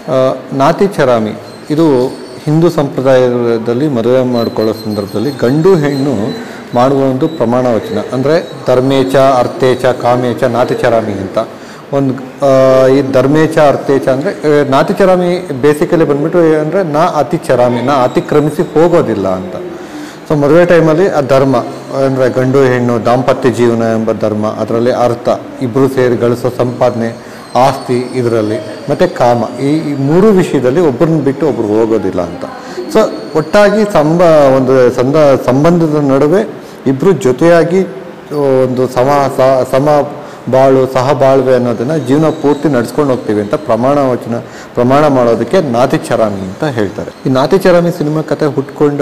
ಆ, ನಾತಿ ಚರಾಮಿ ಇದು ಹಿಂದೂ ಸಂಪ್ರದಾಯದಲ್ಲಿ ಮದುವೆ ಮಾಡಿಕೊಳ್ಳೋ ಸಂದರ್ಭದಲ್ಲಿ ಗಂಡು ಹೆಣ್ಣು ಮಾಡುವ ಒಂದು ಪ್ರಮಾಣ ವಚನ ಅಂದರೆ ಧರ್ಮೇಚ ಅರ್ಥೇಚ ಕಾಮೇಚ ನಾತಿ ಚರಾಮಿ ಅಂತ ಒಂದು ಆ, ಈ ಧರ್ಮೇಚ ಅರ್ಥೇಚ ಅಂದರೆ ನಾತಿ ಚರಾಮಿ ಬೇಸಿಕಲಿ ಬಂದ್ಬಿಟ್ಟು ಅಂದರೆ ನಾ ಅತಿ ಚರಾಮಿ ನಾ ಅತಿಕ್ರಮಿಸಿ ಹೋಗೋದಿಲ್ಲ ಅಂತ ಸೊ ಮದುವೆ ಟೈಮಲ್ಲಿ ಆ ಧರ್ಮ ಅಂದರೆ ಗಂಡು ಹೆಣ್ಣು ದಾಂಪತ್ಯ ಜೀವನ ಎಂಬ ಧರ್ಮ ಅದರಲ್ಲಿ ಅರ್ಥ ಇಬ್ಬರು ಸೇರಿ ಗಳಿಸೋ ಸಂಪಾದನೆ ಆಸ್ತಿ ಇದರಲ್ಲಿ ಮತ್ತು ಕಾಮ ಈ ಈ ಮೂರು ವಿಷಯದಲ್ಲಿ ಒಬ್ಬರನ್ನ ಬಿಟ್ಟು ಒಬ್ರು ಹೋಗೋದಿಲ್ಲ ಅಂತ ಸೊ ಒಟ್ಟಾಗಿ ಸಂಬ ಒಂದು ಸಂದ ಸಂಬಂಧದ ನಡುವೆ ಇಬ್ಬರು ಜೊತೆಯಾಗಿ ಒಂದು ಸಮ ಸ- ಸಮ ಬಾಳು ಸಹ ಬಾಳ್ವೆ ಅನ್ನೋದನ್ನ ಜೀವನ ಪೂರ್ತಿ ನಡ್ಸ್ಕೊಂಡು ಹೋಗ್ತೀವಿ ಅಂತ ಪ್ರಮಾಣ ವಚನ ಪ್ರಮಾಣ ಮಾಡೋದಕ್ಕೆ ನಾತಿ ಚರಾಮಿ ಅಂತ ಹೇಳ್ತಾರೆ ಈ ನಾತಿ ಚರಾಮಿ ಸಿನಿಮಾ ಕತೆ ಹುಟ್ಕೊಂಡ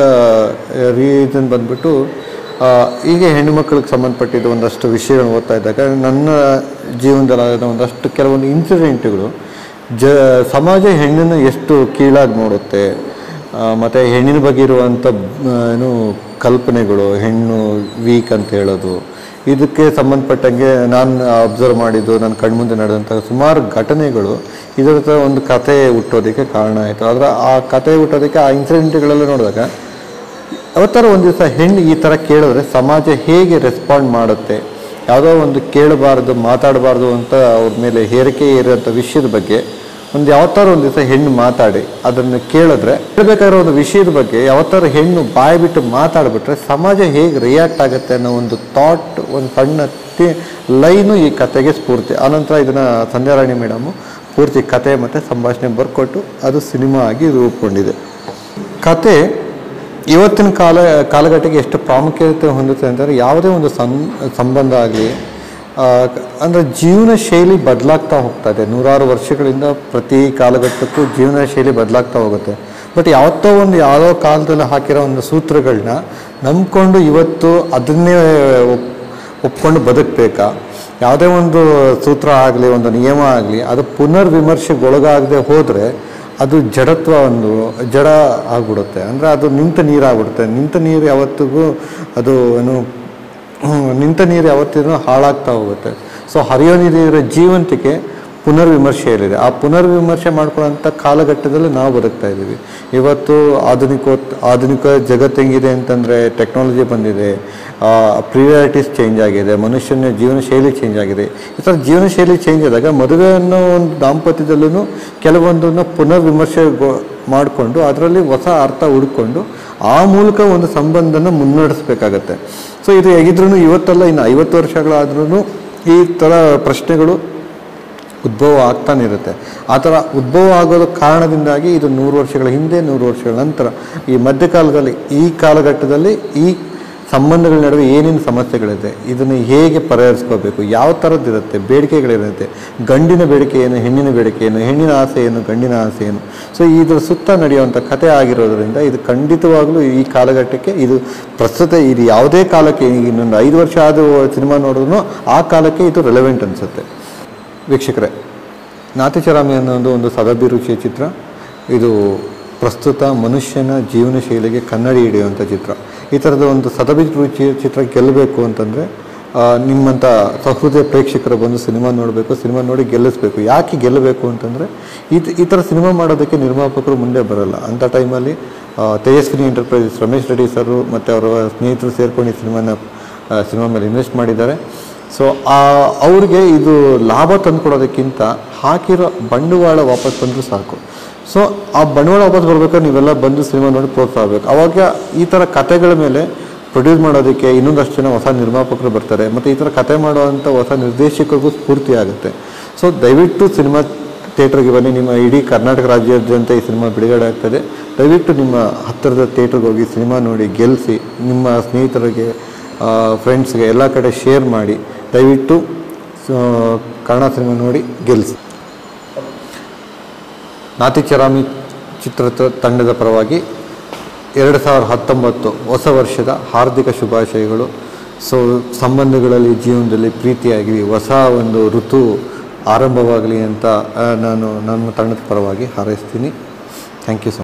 ರೀಸನ್ ಬಂದ್ಬಿಟ್ಟು ಆ, ಹೀಗೆ ಹೆಣ್ಣು ಮಕ್ಕಳಿಗೆ ಸಂಬಂಧಪಟ್ಟಿದ್ದ ಒಂದಷ್ಟು ವಿಷಯಗಳನ್ನ ಓದ್ತಾ ಇದ್ದಾಗ ನನ್ನ ಜೀವನದಲ್ಲಿ ಒಂದಷ್ಟು ಕೆಲವೊಂದು ಇನ್ಸಿಡೆಂಟ್ಗಳು ಜ ಸಮಾಜ ಹೆಣ್ಣನ್ನು ಎಷ್ಟು ಕೀಳಾಗಿ ನೋಡುತ್ತೆ ಆ, ಮತ್ತೆ ಹೆಣ್ಣಿನ ಬಗ್ಗೆ ಇರುವಂಥ ಆ, ಏನು ಕಲ್ಪನೆಗಳು ಹೆಣ್ಣು ವೀಕ್ ಅಂತ ಹೇಳೋದು ಇದಕ್ಕೆ ಸಂಬಂಧಪಟ್ಟಂಗೆ ನಾನು ಅಬ್ಸರ್ವ್ ಮಾಡಿದ್ದು ನನ್ನ ಕಣ್ಮುಂದೆ ನಡೆದಂಥ ಸುಮಾರು ಘಟನೆಗಳು ಇದರ ಹತ್ರ ಒಂದು ಕತೆ ಹುಟ್ಟೋದಕ್ಕೆ ಕಾರಣ ಆಯಿತು ಆದರೆ ಆ ಕತೆ ಹುಟ್ಟೋದಕ್ಕೆ ಆ ಇನ್ಸಿಡೆಂಟ್ಗಳೆಲ್ಲ ನೋಡಿದಾಗ ಯಾವತ್ತಾರು ಒಂದು ದಿವಸ ಹೆಣ್ಣು ಈ ಥರ ಕೇಳಿದ್ರೆ ಸಮಾಜ ಹೇಗೆ ರೆಸ್ಪಾಂಡ್ ಮಾಡುತ್ತೆ ಯಾವುದೋ ಒಂದು ಕೇಳಬಾರ್ದು ಮಾತಾಡಬಾರ್ದು ಅಂತ ಅವ್ರ ಮೇಲೆ ಹೇರಿಕೆ ಇರೋಂಥ ವಿಷಯದ ಬಗ್ಗೆ ಒಂದು ಯಾವತ್ತಾರು ಒಂದು ದಿವಸ ಹೆಣ್ಣು ಮಾತಾಡಿ ಅದನ್ನು ಕೇಳಿದ್ರೆ ಹೇಳ್ಬೇಕಾಗಿರೋ ಒಂದು ವಿಷಯದ ಬಗ್ಗೆ ಯಾವತ್ತಾರು ಹೆಣ್ಣು ಬಾಯಿ ಬಿಟ್ಟು ಮಾತಾಡ್ಬಿಟ್ರೆ ಸಮಾಜ ಹೇಗೆ ರಿಯಾಕ್ಟ್ ಆಗುತ್ತೆ ಅನ್ನೋ ಒಂದು ಥಾಟ್ ಒಂದು ಸಣ್ಣ ತಿ ಲೈನು ಈ ಕತೆಗೆ ಸ್ಫೂರ್ತಿ ಆನಂತರ ಇದನ್ನು ಸಂಧ್ಯಾರಾಣಿ ಮೇಡಮು ಪೂರ್ತಿ ಕತೆ ಮತ್ತು ಸಂಭಾಷಣೆ ಬರ್ಕೊಟ್ಟು ಅದು ಸಿನಿಮಾ ಆಗಿ ರೂಪುಗೊಂಡಿದೆ ಕತೆ ಇವತ್ತಿನ ಕಾಲ ಕಾಲಘಟ್ಟಕ್ಕೆ ಎಷ್ಟು ಪ್ರಾಮುಖ್ಯತೆ ಹೊಂದುತ್ತೆ ಅಂತಂದರೆ ಯಾವುದೇ ಒಂದು ಸಂ ಸಂಬಂಧ ಆಗಲಿ ಅಂದರೆ ಜೀವನ ಶೈಲಿ ಬದಲಾಗ್ತಾ ಹೋಗ್ತಾ ಇದೆ ನೂರಾರು ವರ್ಷಗಳಿಂದ ಪ್ರತಿ ಕಾಲಘಟ್ಟಕ್ಕೂ ಜೀವನ ಶೈಲಿ ಬದಲಾಗ್ತಾ ಹೋಗುತ್ತೆ ಬಟ್ ಯಾವತ್ತೋ ಒಂದು ಯಾವುದೋ ಕಾಲದಲ್ಲಿ ಹಾಕಿರೋ ಒಂದು ಸೂತ್ರಗಳನ್ನ ನಂಬ್ಕೊಂಡು ಇವತ್ತು ಅದನ್ನೇ ಒಪ್- ಒಪ್ಕೊಂಡು ಬದುಕಬೇಕಾ ಯಾವುದೇ ಒಂದು ಸೂತ್ರ ಆಗಲಿ ಒಂದು ನಿಯಮ ಆಗಲಿ ಅದು ಪುನರ್ವಿಮರ್ಶೆಗೊಳಗಾಗದೆ ಹೋದರೆ ಅದು ಜಡತ್ವ ಒಂದು ಜಡ ಆಗ್ಬಿಡುತ್ತೆ ಅಂದರೆ ಅದು ನಿಂತ ನೀರಾಗ್ಬಿಡುತ್ತೆ ನಿಂತ ನೀರು ಯಾವತ್ತಿಗೂ ಅದು ಏನು ಹ್ಮ್, ನಿಂತ ನೀರು ಯಾವತ್ತಿಗೂ ಹಾಳಾಗ್ತಾ ಹೋಗುತ್ತೆ ಸೊ ಹರಿಯೋ ನೀರಿರೋ ಜೀವಂತಿಕೆ ಪುನರ್ವಿಮರ್ಶೆಯಲ್ಲಿದೆ ಆ ಪುನರ್ವಿಮರ್ಶೆ ಮಾಡ್ಕೊಳ್ಳೋಂಥ ಕಾಲಘಟ್ಟದಲ್ಲಿ ನಾವು ಬದುಕ್ತಾ ಇದ್ದೀವಿ ಇವತ್ತು ಆಧುನಿಕ ಆಧುನಿಕ ಜಗತ್ತು ಹೆಂಗಿದೆ ಅಂತಂದರೆ ಟೆಕ್ನಾಲಜಿ ಬಂದಿದೆ ಪ್ರಿಯಾರಿಟೀಸ್ ಚೇಂಜ್ ಆಗಿದೆ ಮನುಷ್ಯನ ಜೀವನ ಶೈಲಿ ಚೇಂಜ್ ಆಗಿದೆ ಈ ಥರ ಜೀವನ ಶೈಲಿ ಚೇಂಜ್ ಆದಾಗ ಮದುವೆ ಅನ್ನೋ ಒಂದು ದಾಂಪತ್ಯದಲ್ಲೂ ಕೆಲವೊಂದನ್ನು ಪುನರ್ವಿಮರ್ಶೆ ಮಾಡಿಕೊಂಡು ಅದರಲ್ಲಿ ಹೊಸ ಅರ್ಥ ಹುಡ್ಕೊಂಡು ಆ ಮೂಲಕ ಒಂದು ಸಂಬಂಧನ ಮುನ್ನಡೆಸಬೇಕಾಗತ್ತೆ ಸೊ ಇದು ಹೇಗಿದ್ರೂ ಇವತ್ತಲ್ಲ ಇನ್ನು ಐವತ್ತು ವರ್ಷಗಳಾದ್ರೂ ಈ ಥರ ಪ್ರಶ್ನೆಗಳು ಉದ್ಭವ ಆಗ್ತಾನೆ ಇರುತ್ತೆ ಆ ಥರ ಉದ್ಭವ ಆಗೋದ ಕಾರಣದಿಂದಾಗಿ ಇದು ನೂರು ವರ್ಷಗಳ ಹಿಂದೆ ನೂರು ವರ್ಷಗಳ ನಂತರ ಈ ಮಧ್ಯಕಾಲದಲ್ಲಿ ಈ ಕಾಲಘಟ್ಟದಲ್ಲಿ ಈ ಸಂಬಂಧಗಳ ನಡುವೆ ಏನೇನು ಸಮಸ್ಯೆಗಳಿದೆ ಇದನ್ನು ಹೇಗೆ ಪರಿಹರಿಸ್ಕೋಬೇಕು ಯಾವ ಥರದ್ದಿರುತ್ತೆ ಬೇಡಿಕೆಗಳಿರುತ್ತೆ ಗಂಡಿನ ಬೇಡಿಕೆ ಏನು ಹೆಣ್ಣಿನ ಬೇಡಿಕೆ ಏನು ಹೆಣ್ಣಿನ ಆಸೆ ಏನು ಗಂಡಿನ ಆಸೆ ಏನು ಸೊ ಇದರ ಸುತ್ತ ನಡೆಯುವಂಥ ಕಥೆ ಆಗಿರೋದ್ರಿಂದ ಇದು ಖಂಡಿತವಾಗ್ಲೂ ಈ ಕಾಲಘಟ್ಟಕ್ಕೆ ಇದು ಪ್ರಸ್ತುತ ಇದು ಯಾವುದೇ ಕಾಲಕ್ಕೆ ಈಗ ಇನ್ನೊಂದು ಐದು ವರ್ಷ ಆದ ಸಿನಿಮಾ ನೋಡಿದ್ರು ಆ ಕಾಲಕ್ಕೆ ಇದು ರೆಲೆವೆಂಟ್ ಅನಿಸುತ್ತೆ ವೀಕ್ಷಕರೇ ನಾತಿಚರಾಮಿ ಅನ್ನೋದು ಒಂದು ಸದಭಿರುಚಿಯ ಚಿತ್ರ ಇದು ಪ್ರಸ್ತುತ ಮನುಷ್ಯನ ಜೀವನ ಶೈಲಿಗೆ ಕನ್ನಡಿ ಹಿಡಿಯುವಂಥ ಚಿತ್ರ ಈ ಥರದ ಒಂದು ಸದಭಿರುಚಿಯ ಚಿತ್ರ ಗೆಲ್ಲಬೇಕು ಅಂತಂದರೆ ನಿಮ್ಮಂಥ ಸಹೃದಯ ಪ್ರೇಕ್ಷಕರು ಬಂದು ಸಿನಿಮಾ ನೋಡಬೇಕು ಸಿನಿಮಾ ನೋಡಿ ಗೆಲ್ಲಿಸ್ಬೇಕು ಯಾಕೆ ಗೆಲ್ಲಬೇಕು ಅಂತಂದರೆ ಈ ಈ ಥರ ಸಿನಿಮಾ ಮಾಡೋದಕ್ಕೆ ನಿರ್ಮಾಪಕರು ಮುಂದೆ ಬರಲ್ಲ ಅಂಥ ಟೈಮಲ್ಲಿ ತೇಜಸ್ವಿನಿ ಎಂಟರ್ಪ್ರೈಸಸ್ ರಮೇಶ್ ರೆಡ್ಡಿ ಸರು ಮತ್ತು ಅವರ ಸ್ನೇಹಿತರು ಸೇರ್ಕೊಂಡು ಈ ಸಿನಿಮಾನ ಸಿನಿಮಾ ಮೇಲೆ ಇನ್ವೆಸ್ಟ್ ಮಾಡಿದ್ದಾರೆ ಸೊ ಅವ್ರಿಗೆ ಇದು ಲಾಭ ತಂದುಕೊಡೋದಕ್ಕಿಂತ ಹಾಕಿರೋ ಬಂಡವಾಳ ವಾಪಸ್ ಬಂದರೂ ಸಾಕು ಸೊ ಆ ಬಂಡವಾಳ ವಾಪಸ್ ಬರ್ಬೇಕಾದ್ರೆ ನೀವೆಲ್ಲ ಬಂದು ಸಿನಿಮಾ ನೋಡಿ ಪ್ರೋತ್ಸಾಹ ಆಗಬೇಕು ಅವಾಗ ಈ ಥರ ಕತೆಗಳ ಮೇಲೆ ಪ್ರೊಡ್ಯೂಸ್ ಮಾಡೋದಕ್ಕೆ ಇನ್ನೊಂದಷ್ಟು ಜನ ಹೊಸ ನಿರ್ಮಾಪಕರು ಬರ್ತಾರೆ ಮತ್ತು ಈ ಥರ ಕತೆ ಮಾಡುವಂಥ ಹೊಸ ನಿರ್ದೇಶಕರಿಗೂ ಸ್ಫೂರ್ತಿ ಆಗುತ್ತೆ ಸೊ ದಯವಿಟ್ಟು ಸಿನಿಮಾ ಥಿಯೇಟ್ರಿಗೆ ಬನ್ನಿ ನಿಮ್ಮ ಇಡೀ ಕರ್ನಾಟಕ ರಾಜ್ಯಾದ್ಯಂತ ಈ ಸಿನಿಮಾ ಬಿಡುಗಡೆ ಆಗ್ತದೆ ದಯವಿಟ್ಟು ನಿಮ್ಮ ಹತ್ತಿರದ ಥಿಯೇಟ್ರಿಗೆ ಹೋಗಿ ಸಿನಿಮಾ ನೋಡಿ ಗೆಲ್ಲಿಸಿ ನಿಮ್ಮ ಸ್ನೇಹಿತರಿಗೆ ಫ್ರೆಂಡ್ಸ್ಗೆ ಎಲ್ಲ ಕಡೆ ಶೇರ್ ಮಾಡಿ ದಯವಿಟ್ಟು ಆ, ಕನ್ನಡ ಸಿನಿಮಾ ನೋಡಿ ಗೆಲ್ಲಿಸಿ ನಾತಿ ಚರಾಮಿ ಚಿತ್ರದ ತಂಡದ ಪರವಾಗಿ ಎರಡು ಸಾವಿರದ ಹತ್ತೊಂಬತ್ತು ಹೊಸ ವರ್ಷದ ಹಾರ್ದಿಕ ಶುಭಾಶಯಗಳು ಸೊ ಸಂಬಂಧಗಳಲ್ಲಿ ಜೀವನದಲ್ಲಿ ಪ್ರೀತಿಯಾಗಿ ಹೊಸ ಒಂದು ಋತು ಆರಂಭವಾಗಲಿ ಅಂತ ಆ, ನಾನು ನನ್ನ ತಂಡದ ಪರವಾಗಿ ಹಾರೈಸ್ತೀನಿ ಥ್ಯಾಂಕ್ ಯು ಸೊ